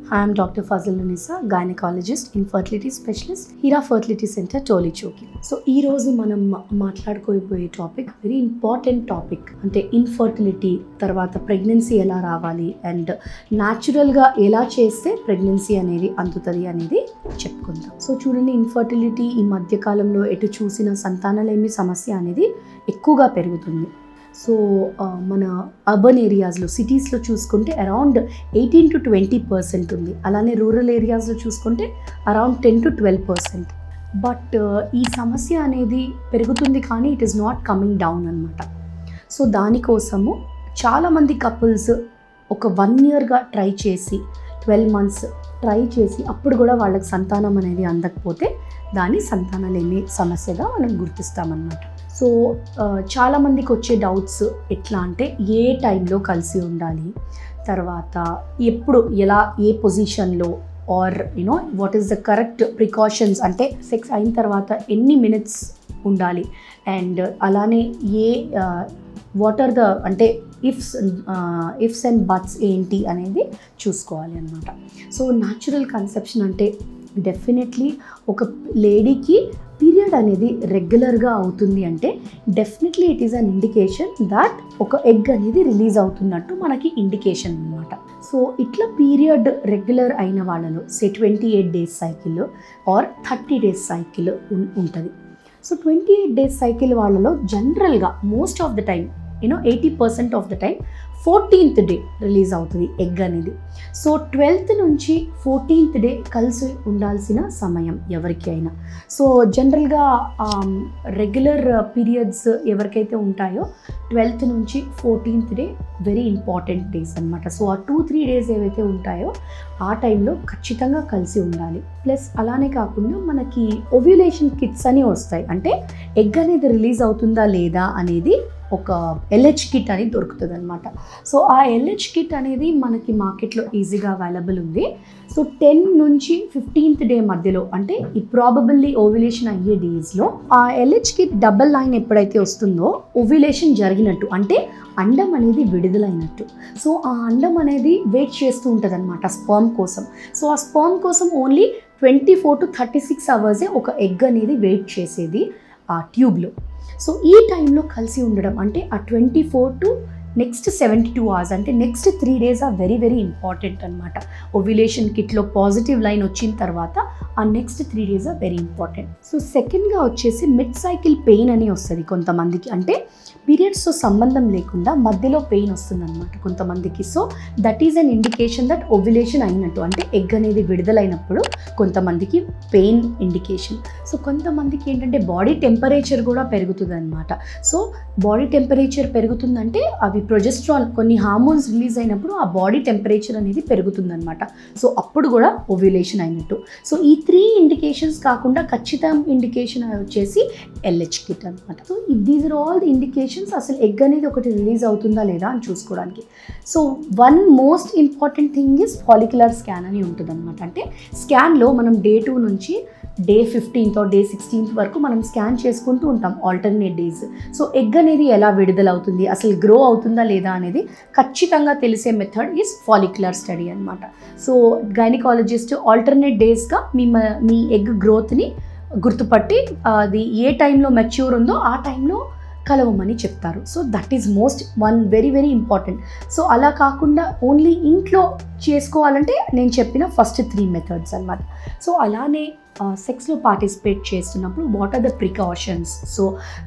I'm doctor Fazal Nisa gynaecologist infertility specialist Heera fertility centre Toli Chowki so ఈ రోజు మనం మా- మాట్లాడుకోబోయే టాపిక్ వెరీ ఇంపార్టెంట్ టాపిక్ అంటే ఇన్ఫర్టిలిటీ తర్వాత ప్రెగ్నెన్సీ ఎలా రావాలి అండ్ న్యాచురల్గా ఎలా చేస్తే ప్రెగ్నెన్సీ అనేది అందుతుంది అనేది చెప్పుకుందాం సో చూడండి ఇన్ఫర్టిలిటీ ఈ మధ్య కాలంలో ఎటు చూసిన సంతానలేమి సమస్య అనేది ఎక్కువగా పెరుగుతుంది సో ఆ, మన అర్బన్ ఏరియాస్లో సిటీస్లో చూసుకుంటే around eighteen to twenty percent ఉంది అలానే రూరల్ ఏరియాస్లో చూసుకుంటే around ten to twelve percent but ఈ సమస్య అనేది పెరుగుతుంది కానీ it is not coming down అనమాట సో దానికోసము చాలామంది కపుల్స్ ఒక వన్ ఇయర్గా ట్రై చేసి ట్వెల్వ్ మంత్స్ ట్రై చేసి అప్పుడు కూడా వాళ్ళకి సంతానం అనేది అందకపోతే దాన్ని సంతానలేమి సమస్యగా మనం గుర్తిస్తామన్నమాట సో ఆ, చాలామందికి వచ్చే డౌట్స్ ఎట్లా అంటే ఏ టైంలో కలిసి ఉండాలి తర్వాత ఎప్పుడు ఎలా ఏ పొజిషన్లో or you know what is the correct precautions అంటే సెక్స్ అయిన తర్వాత ఎన్ని మినిట్స్ ఉండాలి అండ్ అలానే ఏ వాట్ ఆర్ ద అంటే ఇఫ్స్ ఇఫ్స్ అండ్ బట్స్ ఏంటి అనేది చూసుకోవాలి అనమాట సో న్యాచురల్ కన్సెప్షన్ అంటే డెఫినెట్లీ ఒక లేడీకి పీరియడ్ అనేది రెగ్యులర్గా అవుతుంది అంటే definitely it is an indication that ఒక ఎగ్ అనేది రిలీజ్ అవుతున్నట్టు మనకి ఇండికేషన్ అనమాట సో ఇట్లా పీరియడ్ రెగ్యులర్ అయిన వాళ్ళలో say twenty eight days cycle or thirty days cycle ఉంటుంది so twenty eight days cycle వాళ్ళలో జనరల్గా most of the time you know eighty percent of the time fourteenth day release అవుతుంది egg అనేది so twelfth నుంచి fourteenth day కలిసి ఉండాల్సిన సమయం ఎవరికి అయినా సో జనరల్గా రెగ్యులర్ పీరియడ్స్ ఎవరికైతే ఉంటాయో ట్వెల్త్ నుంచి fourteenth day very important days అనమాట సో ఆ టూ త్రీ డేస్ ఏవైతే ఉంటాయో ఆ టైంలో ఖచ్చితంగా కలిసి ఉండాలి ప్లస్ అలానే కాకుండా మనకి ఓవ్యులేషన్ కిట్స్ అని వస్తాయి అంటే ఎగ్ అనేది రిలీజ్ అవుతుందా లేదా అనేది ఒక ఎల్హెచ్ కిట్ అని దొరుకుతుంది అనమాట సో ఆ ఎల్హెచ్ కిట్ అనేది మనకి మార్కెట్లో ఈజీగా అవైలబుల్ ఉంది సో టెన్ నుంచి ఫిఫ్టీన్త్ డే మధ్యలో అంటే ఈ ప్రాబబుల్లీ ఓవ్యులేషన్ అయ్యే డేస్లో ఆ ఎల్హెచ్ కిట్ డబల్ లైన్ ఎప్పుడైతే వస్తుందో ఓవ్యులేషన్ జరిగినట్టు అంటే అండం అనేది విడుదలైనట్టు సో ఆ అండం అనేది వెయిట్ చేస్తూ ఉంటుంది అనమాట స్పర్మ్ కోసం సో ఆ స్పర్మ్ కోసం only twenty four to thirty six అవర్సే ఒక ఎగ్ అనేది వెయిట్ చేసేది ఆ ట్యూబ్లో సో ఈ టైంలో కలిసి ఉండడం అంటే ఆ twenty four to next seventy two hours అంటే next three days are very very important అనమాట ఓవ్యులేషన్ కిట్లో పాజిటివ్ లైన్ వచ్చిన తర్వాత ఆ next three days are very important so సెకండ్గా వచ్చేసి మిడ్ సైకిల్ పెయిన్ అని వస్తుంది కొంతమందికి అంటే పీరియడ్స్తో సంబంధం లేకుండా మధ్యలో పెయిన్ వస్తుంది అనమాట కొంతమందికి so that is an indication that ovulation అయినట్టు అంటే ఎగ్ అనేది విడుదలైనప్పుడు కొంతమందికి పెయిన్ ఇండికేషన్ సో కొంతమందికి ఏంటంటే బాడీ టెంపరేచర్ కూడా పెరుగుతుంది అనమాట సో బాడీ టెంపరేచర్ పెరుగుతుందంటే అవి ప్రొజెస్ట్రాన్ కొన్ని హార్మోన్స్ రిలీజ్ అయినప్పుడు ఆ బాడీ టెంపరేచర్ అనేది పెరుగుతుందన్నమాట సో అప్పుడు కూడా ఓవ్యులేషన్ అయినట్టు సో ఈ త్రీ ఇండికేషన్స్ కాకుండా ఖచ్చితం ఇండికేషన్ వచ్చేసి ఎల్హెచ్ కిట్ అనమాట so these are all the indications అసలు ఎగ్ అనేది ఒకటి రిలీజ్ అవుతుందా లేదా అని చూసుకోవడానికి so one most important thing is follicular scan అని ఉంటుంది అనమాట అంటే స్కాన్లో మనం డే టూ నుంచి డే ఫిఫ్టీన్త్ డే సిక్స్టీన్త్ వరకు మనం స్కాన్ చేసుకుంటూ ఉంటాం ఆల్టర్నేట్ డేస్ సో ఎగ్ అనేది ఎలా విడుదలవుతుంది అసలు గ్రో అవుతుందా లేదా అనేది ఖచ్చితంగా తెలిసే మెథడ్ ఈస్ ఫాలిక్యులర్ స్టడీ అనమాట సో గైనకాలజిస్ట్ ఆల్టర్నేట్ డేస్గా మీ మ- మీ ఎగ్ గ్రోత్ని గుర్తుపట్టి అది ఏ టైంలో మెచ్యూర్ ఉందో ఆ టైంలో కలవమని చెప్తారు so that is most one very very important so అలా కాకుండా ఓన్లీ ఇంట్లో చేసుకోవాలంటే నేను చెప్పిన ఫస్ట్ త్రీ మెథడ్స్ అనమాట సో అలానే సెక్స్లో పార్టిసిపేట్ చేస్తున్నప్పుడు what are the precautions so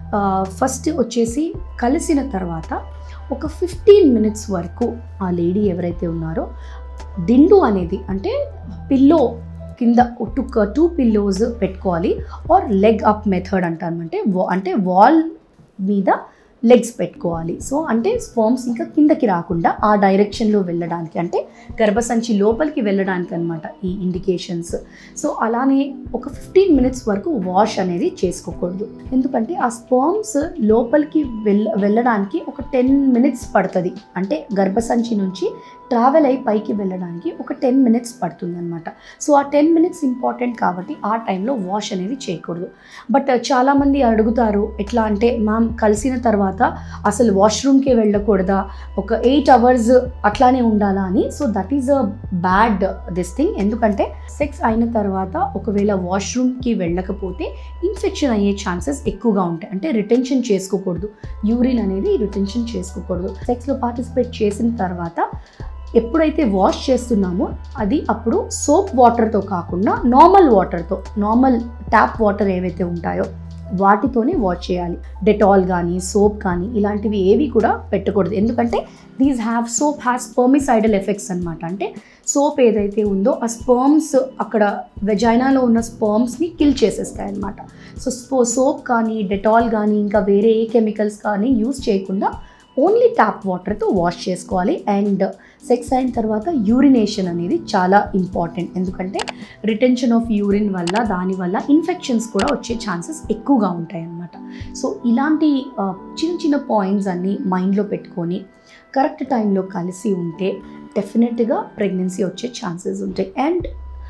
first వచ్చేసి కలిసిన తర్వాత ఒక ఫిఫ్టీన్ మినిట్స్ వరకు ఆ లేడీ ఎవరైతే ఉన్నారో దిండు అనేది అంటే పిల్లో కింద టూ టూ పిల్లోస్ పెట్టుకోవాలి ఆర్ లెగ్ అప్ మెథడ్ అంటామంటే వా- అంటే వాల్ మీద లెగ్స్ పెట్టుకోవాలి సో అంటే స్పర్మ్స్ ఇంకా కిందకి రాకుండా ఆ డైరెక్షన్లో వెళ్ళడానికి అంటే గర్భసంచి లోపలికి వెళ్ళడానికి అనమాట ఈ ఇండికేషన్స్ సో అలానే ఒక ఫిఫ్టీన్ మినిట్స్ వరకు వాష్ అనేది చేసుకోకూడదు ఎందుకంటే ఆ స్పర్మ్స్ లోపలికి వెళ్ళ వెళ్ళడానికి ఒక టెన్ మినిట్స్ పడుతుంది అంటే గర్భసంచి నుంచి ట్రావెల్ అయి పైకి వెళ్ళడానికి ఒక టెన్ మినిట్స్ పడుతుంది అనమాట సో ఆ టెన్ మినిట్స్ ఇంపార్టెంట్ కాబట్టి ఆ టైంలో వాష్ అనేది చేయకూడదు బట్ చాలామంది అడుగుతారు ఎట్లా అంటే మ్యామ్ కలిసిన తర్వాత అసలు వాష్రూమ్కి వెళ్ళకూడదా ఒక ఎయిట్ అవర్స్ అట్లానే ఉండాలా అని so that is a bad this thing ఎందుకంటే సెక్స్ అయిన తర్వాత ఒకవేళ వాష్రూమ్కి వెళ్ళకపోతే ఇన్ఫెక్షన్ అయ్యే ఛాన్సెస్ ఎక్కువగా ఉంటాయి అంటే రిటెన్షన్ చేసుకోకూడదు యూరిన్ అనేది రిటెన్షన్ చేసుకోకూడదు సెక్స్లో పార్టిసిపేట్ చేసిన తర్వాత ఎప్పుడైతే వాష్ చేస్తున్నామో అది అప్పుడు సోప్ వాటర్తో కాకుండా నార్మల్ వాటర్తో నార్మల్ ట్యాప్ వాటర్ ఏవైతే ఉంటాయో వాటితోనే వాష్ చేయాలి డెటాల్ కానీ సోప్ కానీ ఇలాంటివి ఏవి కూడా పెట్టకూడదు ఎందుకంటే these have soap has spermicidal effects అనమాట అంటే సోప్ ఏదైతే ఉందో ఆ స్పర్మ్స్ అక్కడ వెజైనాలో ఉన్న స్పర్మ్స్ని కిల్ చేసేస్తాయి అనమాట సో స్పో సోప్ కానీ డెటాల్ కానీ ఇంకా వేరే ఏ కెమికల్స్ కానీ యూస్ చేయకుండా ఓన్లీ ట్యాప్ వాటర్తో వాష్ చేసుకోవాలి అండ్ సెక్స్ అయిన తర్వాత యూరినేషన్ అనేది చాలా ఇంపార్టెంట్ ఎందుకంటే రిటెన్షన్ ఆఫ్ యూరిన్ వల్ల దానివల్ల ఇన్ఫెక్షన్స్ కూడా వచ్చే ఛాన్సెస్ ఎక్కువగా ఉంటాయి అన్నమాట సో ఇలాంటి ఆ, చిన్న చిన్న పాయింట్స్ అన్నీ మైండ్లో పెట్టుకొని కరెక్ట్ టైంలో కలిసి ఉంటే డెఫినెట్గా ప్రెగ్నెన్సీ వచ్చే ఛాన్సెస్ ఉంటాయి అండ్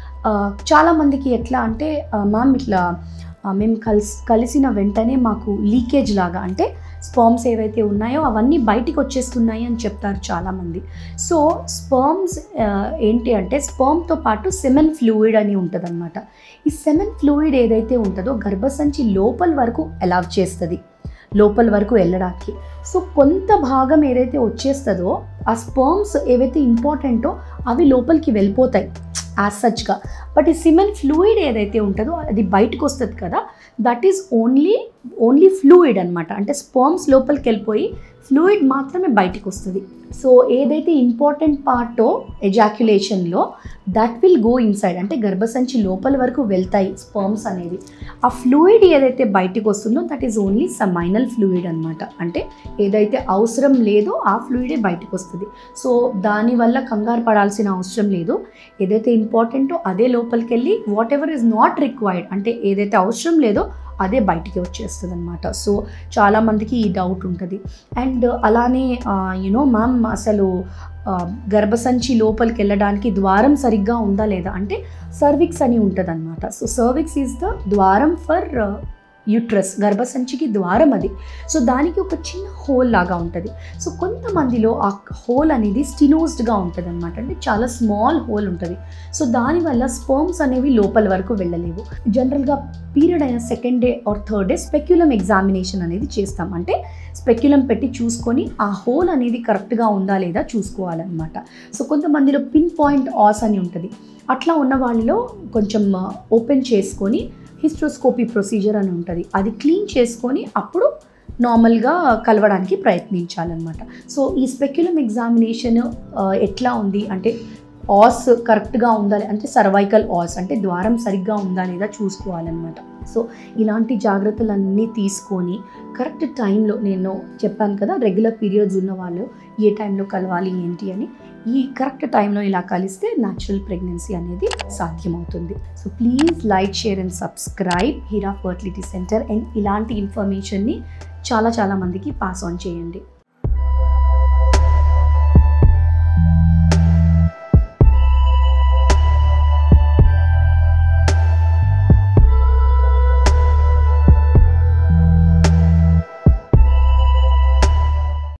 చాలామందికి ఎట్లా అంటే మ్యామ్ ఇట్లా ఆ, మేము కలిసి కలిసిన వెంటనే మాకు లీకేజ్ లాగా అంటే స్పర్మ్స్ ఏవైతే ఉన్నాయో అవన్నీ బయటికి వచ్చేస్తున్నాయి అని చెప్తారు చాలామంది సో స్పర్మ్స్ ఏంటి అంటే స్పర్మ్తో పాటు సెమెన్ ఫ్లూయిడ్ అని ఉంటుంది ఈ సెమెన్ ఫ్లూయిడ్ ఏదైతే ఉంటుందో గర్భసంచి లోపల వరకు అలౌ చేస్తుంది లోపల వరకు వెళ్ళడానికి సో కొంత భాగం ఏదైతే వచ్చేస్తుందో ఆ స్పర్మ్స్ ఏవైతే ఇంపార్టెంటో అవి లోపలికి వెళ్ళిపోతాయి యాజ్ సచ్గా బట్ ఈ సిమెన్ ఫ్లూయిడ్ ఏదైతే ఉంటుందో అది బయటకు వస్తుంది కదా that is only only fluid అనమాట అంటే స్పర్మ్స్ లోపలికి వెళ్ళిపోయి ఫ్లూయిడ్ మాత్రమే బయటకు వస్తుంది సో ఏదైతే ఇంపార్టెంట్ పార్టో ఎజాక్యులేషన్లో దట్ విల్ గో ఇన్సైడ్ అంటే గర్భసంచి లోపల వరకు వెళ్తాయి స్పర్మ్స్ అనేది ఆ ఫ్లూయిడ్ ఏదైతే బయటకు వస్తుందో that is only seminal fluid అనమాట అంటే ఏదైతే అవసరం లేదో ఆ ఫ్లూయిడే బయటకు వస్తుంది సో దానివల్ల కంగారు పడాల్సిన అవసరం లేదు ఏదైతే ఇంపార్టెంటో అదే లోపలికి వెళ్ళి whatever is not required అంటే ఏదైతే అవసరం లేదో అదే బయటికి వచ్చేస్తుంది అనమాట సో చాలామందికి ఈ డౌట్ ఉంటుంది అండ్ అలానే యునో మ్యామ్ అసలు ఆ, గర్భసంచి లోపలికి వెళ్ళడానికి ద్వారం సరిగ్గా ఉందా లేదా అంటే సర్విక్స్ అని ఉంటుంది అనమాట సో సర్విక్స్ ఈజ్ ద ద్వారం ఫర్ యూట్రస్ గర్భసంచికి ద్వారం అది సో దానికి ఒక చిన్న హోల్ లాగా ఉంటుంది సో కొంతమందిలో ఆ హోల్ అనేది స్టినోస్డ్గా ఉంటుంది అనమాట అంటే చాలా స్మాల్ హోల్ ఉంటుంది సో దానివల్ల స్పర్మ్స్ అనేవి లోపల వరకు వెళ్ళలేవు జనరల్గా పీరియడ్ అయిన second day or third day speculum examination అనేది చేస్తాం అంటే స్పెక్యులం పెట్టి చూసుకొని ఆ హోల్ అనేది కరెక్ట్గా ఉందా లేదా చూసుకోవాలన్నమాట సో కొంతమందిలో పిన్ పాయింట్ ఆస్ అని ఉంటుంది అట్లా ఉన్న వాళ్ళలో కొంచెం ఓపెన్ చేసుకొని హిస్ట్రోస్కోపీ ప్రొసీజర్ అని ఉంటుంది అది క్లీన్ చేసుకొని అప్పుడు నార్మల్గా కలవడానికి ప్రయత్నించాలన్నమాట సో ఈ స్పెక్యులం ఎగ్జామినేషన్ ఎట్లా ఉంది అంటే ఆస్ కరెక్ట్గా ఉందా లే- అంటే సర్వైకల్ ఆస్ అంటే ద్వారం సరిగ్గా ఉందా లేదా చూసుకోవాలన్నమాట సో ఇలాంటి జాగ్రత్తలన్నీ తీసుకొని కరెక్ట్ టైంలో నేను చెప్పాను కదా రెగ్యులర్ పీరియడ్స్ ఉన్న వాళ్ళు ఏ టైంలో కలవాలి ఏంటి అని ఈ కరెక్ట్ టైంలో ఇలా కలిస్తే న్యాచురల్ ప్రెగ్నెన్సీ అనేది సాధ్యమవుతుంది so please like share and subscribe Heera fertility centre and ఇలాంటి ఇన్ఫర్మేషన్ని చాలా చాలా మందికి పాస్ ఆన్ చేయండి